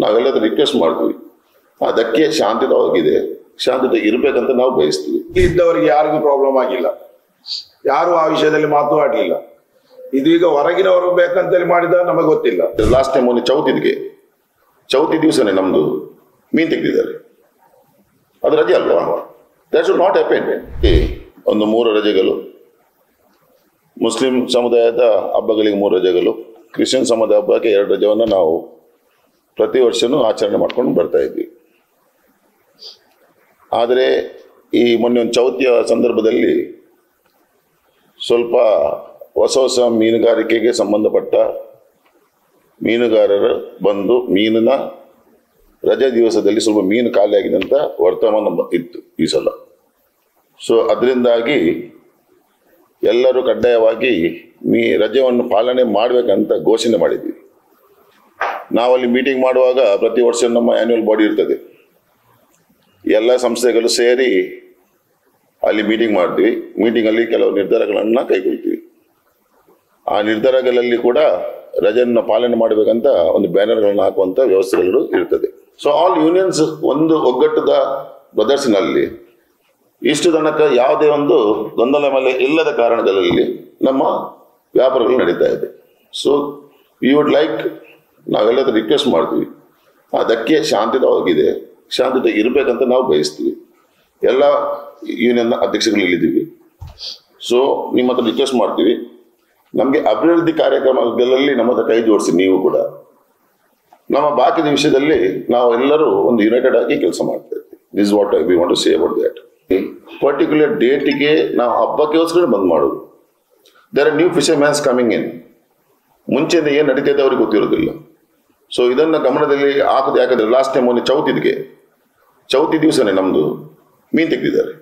ನಾವೆಲ್ಲರೂ ರಿಕ್ವೆಸ್ಟ್ ಮಾಡ್ತೀವಿ ಅದಕ್ಕೆ ಶಾಂತಿಯುತವಾಗಿದೆ ಶಾಂತಿಯುತ ಇರ್ಬೇಕಂತ ನಾವು ಬಯಸ್ತೀವಿ ಇಲ್ಲಿ ಇದ್ದವರಿಗೆ ಯಾರಿಗೂ ಪ್ರಾಬ್ಲಮ್ ಆಗಿಲ್ಲ ಯಾರು ಆ ವಿಷಯದಲ್ಲಿ ಮಾತನಾಡಲಿಲ್ಲ ಇದೀಗ ಹೊರಗಿನವರು ಬೇಕಂತೇಳಿ ಮಾಡಿದ ನಮಗೆ ಗೊತ್ತಿಲ್ಲ ಲಾಸ್ಟ್ ಟೈಮ್ ಒಂದು ಚೌತಿದ್ಗೆ ಚೌತಿ ದಿವಸನೇ ನಮ್ದು ಮೀನ್ ತೆಗೆದಿದ್ದಾರೆ ಅದು ರಜೆ ಅಲ್ವಾ ದಟ್ ಶುಡ್ ನಾಟ್ ಹ್ಯಾಪನ್ ಒಂದು ಮೂರು ರಜೆಗಳು ಮುಸ್ಲಿಂ ಸಮುದಾಯದ ಹಬ್ಬಗಳಿಗೆ ಮೂರು ರಜೆಗಳು ಕ್ರಿಶ್ಚಿಯನ್ ಸಮುದಾಯ ಹಬ್ಬಕ್ಕೆ ಎರಡು ರಜೆವನ್ನು ನಾವು ಪ್ರತಿ ವರ್ಷನೂ ಆಚರಣೆ ಮಾಡ್ಕೊಂಡು ಬರ್ತಾ ಇದ್ವಿ ಆದರೆ ಈ ಮೊನ್ನೆ ಒಂದು ಚೌತಿಯ ಸಂದರ್ಭದಲ್ಲಿ ಸ್ವಲ್ಪ ಹೊಸ ಹೊಸ ಮೀನುಗಾರಿಕೆಗೆ ಸಂಬಂಧಪಟ್ಟ ಮೀನುಗಾರರು ಬಂದು ಮೀನಿನ ರಜೆ ದಿವಸದಲ್ಲಿ ಸ್ವಲ್ಪ ಮೀನು ಖಾಲಿ ಆಗಿದೆ ಅಂತ ವರ್ತಮಾನ ಬ- ಇತ್ತು ಈ ಸಲ ಸೊ ಅದರಿಂದಾಗಿ ಎಲ್ಲರೂ ಕಡ್ಡಾಯವಾಗಿ ಮೀ ರಜೆಯನ್ನು ಪಾಲನೆ ಮಾಡಬೇಕಂತ ಘೋಷಣೆ ಮಾಡಿದ್ವಿ ನಾವಲ್ಲಿ ಮೀಟಿಂಗ್ ಮಾಡುವಾಗ ಪ್ರತಿ ವರ್ಷ ನಮ್ಮ ಆ್ಯನ್ಯುವಲ್ ಬಾಡಿ ಇರ್ತದೆ ಎಲ್ಲ ಸಂಸ್ಥೆಗಳು ಸೇರಿ ಅಲ್ಲಿ ಮೀಟಿಂಗ್ ಮಾಡ್ತೀವಿ ಮೀಟಿಂಗಲ್ಲಿ ಕೆಲವು ನಿರ್ಧಾರಗಳನ್ನು ಕೈಗೊಳ್ತೀವಿ ಆ ನಿರ್ಧಾರಗಳಲ್ಲಿ ಕೂಡ ರಜೆಯನ್ನು ಪಾಲನೆ ಮಾಡಬೇಕಂತ ಒಂದು ಬ್ಯಾನರ್ಗಳನ್ನು ಹಾಕುವಂತ ವ್ಯವಸ್ಥೆಗಳು ಇರ್ತದೆ ಸೊ ಆಲ್ ಯೂನಿಯನ್ಸ್ ಒಂದು ಒಗ್ಗಟ್ಟದ ಪ್ರದರ್ಶನಲ್ಲಿ ಇಷ್ಟು ತನಕ ಯಾವುದೇ ಒಂದು ಗೊಂದಲ ಮೇಲೆ ಇಲ್ಲದ ಕಾರಣಗಳಲ್ಲಿ ನಮ್ಮ ವ್ಯಾಪಾರಗಳು ನಡೀತಾ ಇದೆ ಸೊ ವಿ ವುಡ್ ಲೈಕ್ ನಾವೆಲ್ಲರೂ ರಿಕ್ವೆಸ್ಟ್ ಮಾಡ್ತೀವಿ ಅದಕ್ಕೆ ಶಾಂತಿಯುತವಾಗಿದೆ ಶಾಂತಿಯುತ ಇರಬೇಕಂತ ನಾವು ಬಯಸ್ತೀವಿ ಎಲ್ಲ ಯೂನಿಯನ್ ಅಧ್ಯಕ್ಷಗಳು ಇಲ್ಲಿದ್ದೀವಿ ಸೊ ನಿಮ್ಮ ಹತ್ರ ರಿಕ್ವೆಸ್ಟ್ ಮಾಡ್ತೀವಿ ನಮಗೆ ಅಭಿವೃದ್ಧಿ ಕಾರ್ಯಕ್ರಮಗಳಲ್ಲಿ ನಮ್ಮ ಹತ್ರ ಕೈ ಜೋಡಿಸಿ ನೀವು ಕೂಡ ನಮ್ಮ ಬಾಕಿದ ವಿಷಯದಲ್ಲಿ ನಾವು ಎಲ್ಲರೂ ಒಂದು ಯುನೈಟೆಡ್ ಆಗಿ ಕೆಲಸ ಮಾಡ್ತಾ ಇರ್ತೀವಿ this what we want to say about that particular ಡೇಟಿಗೆ ನಾವು ಹಬ್ಬಕ್ಕೋಸ್ಕರ ಬಂದ್ ಮಾಡೋದು there are new fishermans coming in ಮುಂಚೆಯಿಂದ ಏನು ನಡೀತಿದೆ ಅವ್ರಿಗೆ ಗೊತ್ತಿರೋದಿಲ್ಲ ಸೊ ಇದನ್ನ ಗಮನದಲ್ಲಿ ಹಾಕದು ಯಾಕಂದ್ರೆ ಲಾಸ್ಟ್ ಟೈಮ್ ಒಂದು ಚೌತಿದ್ಗೆ ಚೌತಿ ದಿವಸನೇ ನಮ್ದು ಮೀನ್ ತೆಗೆದಿದ್ದಾರೆ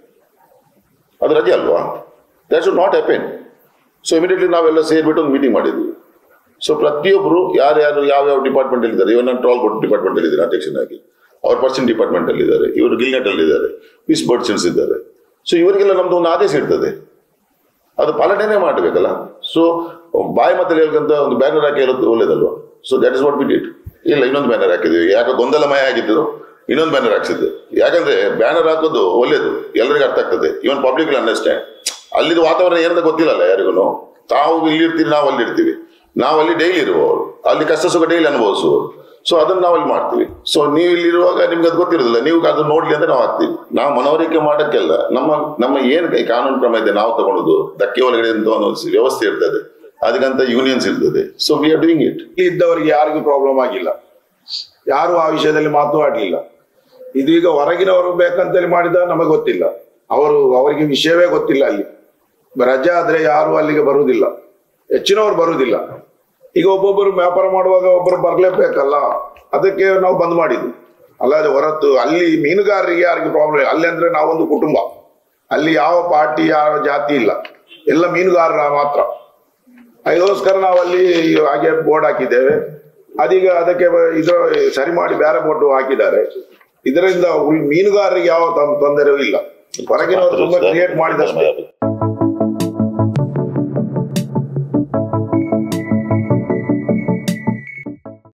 ಅದು ರಜೆ ಅಲ್ವಾ that should not happen so immediately ನಾವೆಲ್ಲ ಸೇರಿಬಿಟ್ಟು ಒಂದು ಮೀಟಿಂಗ್ ಮಾಡಿದ್ವಿ ಸೊ ಪ್ರತಿಯೊಬ್ಬರು ಯಾರ್ಯಾರು ಯಾವ್ಯಾವ ಡಿಪಾರ್ಟ್ಮೆಂಟ್ ಇದ್ದಾರೆ ಇವನ್ನ ಟ್ರಾಲ್ ಬೋಟ್ ಡಿಪಾರ್ಟ್ಮೆಂಟ್ ಅಲ್ಲಿ ಇದ್ದಾರೆ ಅಧ್ಯಕ್ಷನಾಗಿ ಅವ್ರ ಪರ್ಸನ್ ಡಿಪಾರ್ಟ್ಮೆಂಟ್ ಅಲ್ಲಿ ಇದ್ದಾರೆ ಇವರು ಗಿಲ್ನೆಟ್ ಅಲ್ಲಿ ಇದ್ದಾರೆ ಪೀಸ್ ಬರ್ಡ್ಸನ್ಸ್ ಇದ್ದಾರೆ ಸೊ ಇವರಿಗೆಲ್ಲ ನಮ್ದು ಒಂದು ಆದೇಶ ಇರ್ತದೆ ಅದು ಪಾಲನೆನೇ ಮಾಡಬೇಕಲ್ಲ ಸೊ ಬಾಯಿ ಮತ್ತೆ ಹೇಳ್ಕಂತ ಒಂದು ಬ್ಯಾನರ್ ಹಾಕಿ ಇರೋದು ಒಳ್ಳೇದಲ್ವಾ so that is what we did ಇಲ್ಲ ಇನ್ನೊಂದು ಬ್ಯಾನರ್ ಹಾಕಿದ್ವಿ ಯಾಕೆ ಗೊಂದಲಮಯ ಆಗಿದ್ದು ಇನ್ನೊಂದು ಬ್ಯಾನರ್ ಹಾಕ್ಸಿದ್ದು ಯಾಕಂದ್ರೆ ಬ್ಯಾನರ್ ಹಾಕೋದು ಒಳ್ಳೇದು ಎಲ್ಲರಿಗೂ ಅರ್ಥ ಆಗ್ತದೆ ಇವನ್ ಪಬ್ಲಿಕ್ ಅಂಡರ್ಸ್ಟ್ಯಾಂಡ್ ಅಲ್ಲಿದು ವಾತಾವರಣ ಏನಂತ ಗೊತ್ತಿಲ್ಲಲ್ಲ ಯಾರಿಗೂ ತಾವು ಇಲ್ಲಿ ಇರ್ತೀವಿ ನಾವು ಅಲ್ಲಿ ಇರ್ತೀವಿ ನಾವು ಅಲ್ಲಿ ಡೈಲಿ ಇರುವವರು ಅಲ್ಲಿ ಕಷ್ಟ ಸುಖ ಡೈಲಿ ಅನುಭವಿಸುವವರು ಸೊ ಅದನ್ನ ನಾವು ಅಲ್ಲಿ ಮಾಡ್ತೀವಿ ಸೊ ನೀವು ಇಲ್ಲಿರುವಾಗ ನಿಮ್ಗೆ ಅದು ಗೊತ್ತಿರೋದಿಲ್ಲ ನೀವು ಅದು ನೋಡ್ಲಿ ಅಂತ ನಾವು ಹಾಕ್ತೀವಿ ನಾವು ಮನವರಿಕೆ ಮಾಡಕ್ಕೆಲ್ಲ ನಮ್ಮ ನಮ್ಮ ಏನು ಕೈ ಕಾನೂನು ಕ್ರಮ ಇದೆ ನಾವು ತಗೊಳ್ಳೋದು ಧಕ್ಕೆ ಒಳಗಡೆ ಅಂತ ಒಂದು ವ್ಯವಸ್ಥೆ ಇರ್ತದೆ ಅದಕ್ಕಂತ ಯೂನಿಯನ್ಸ್ ಇರ್ತದೆ so we are doing it ಇಲ್ಲಿ ಇದ್ದವರಿಗೆ ಯಾರಿಗೂ ಪ್ರಾಬ್ಲಮ್ ಆಗಿಲ್ಲ ಯಾರು ಆ ವಿಷಯದಲ್ಲಿ ಮಾತನಾಡಲಿಲ್ಲ ಇದೀಗ ಹೊರಗಿನವರು ಬೇಕಂತೇಳಿ ಮಾಡಿದ ನಮಗೆ ಗೊತ್ತಿಲ್ಲ ಅವರು ಅವರಿಗೆ ವಿಷಯವೇ ಗೊತ್ತಿಲ್ಲ ಅಲ್ಲಿ ರಜೆ ಆದ್ರೆ ಯಾರು ಅಲ್ಲಿಗೆ ಬರುವುದಿಲ್ಲ ಹೆಚ್ಚಿನವರು ಬರುವುದಿಲ್ಲ ಈಗ ಒಬ್ಬೊಬ್ಬರು ವ್ಯಾಪಾರ ಮಾಡುವಾಗ ಒಬ್ಬರು ಬರ್ಲೇಬೇಕಲ್ಲ ಅದಕ್ಕೆ ನಾವು ಬಂದ್ ಮಾಡಿದ್ವಿ ಅಲ್ಲದೆ ಹೊರತು ಅಲ್ಲಿ ಮೀನುಗಾರರಿಗೆ ಯಾರಿಗೆ ಪ್ರಾಬ್ಲಮ್ ಅಲ್ಲಿ ಅಂದ್ರೆ ನಾವೊಂದು ಕುಟುಂಬ ಅಲ್ಲಿ ಯಾವ ಪಾರ್ಟಿ ಯಾವ ಜಾತಿ ಇಲ್ಲ ಎಲ್ಲ ಮೀನುಗಾರರ ಮಾತ್ರ ಅದಕ್ಕೋಸ್ಕರ ನಾವು ಅಲ್ಲಿ ಹಾಗೆ ಬೋರ್ಡ್ ಹಾಕಿದ್ದೇವೆ ಅದೀಗ ಅದಕ್ಕೆ ಇದು ಸರಿ ಮಾಡಿ ಬೇರೆ ಬೋರ್ಡ್ ಹಾಕಿದ್ದಾರೆ ಇದರಿಂದ ಉಳ್- ಮೀನುಗಾರರಿಗೆ ಯಾವ ತೊಂದರೆಯೂ ಇಲ್ಲ ಹೊರಗಿನವರು ತುಂಬಾ ಕ್ರಿಯೇಟ್ ಮಾಡಿದಷ್ಟೇ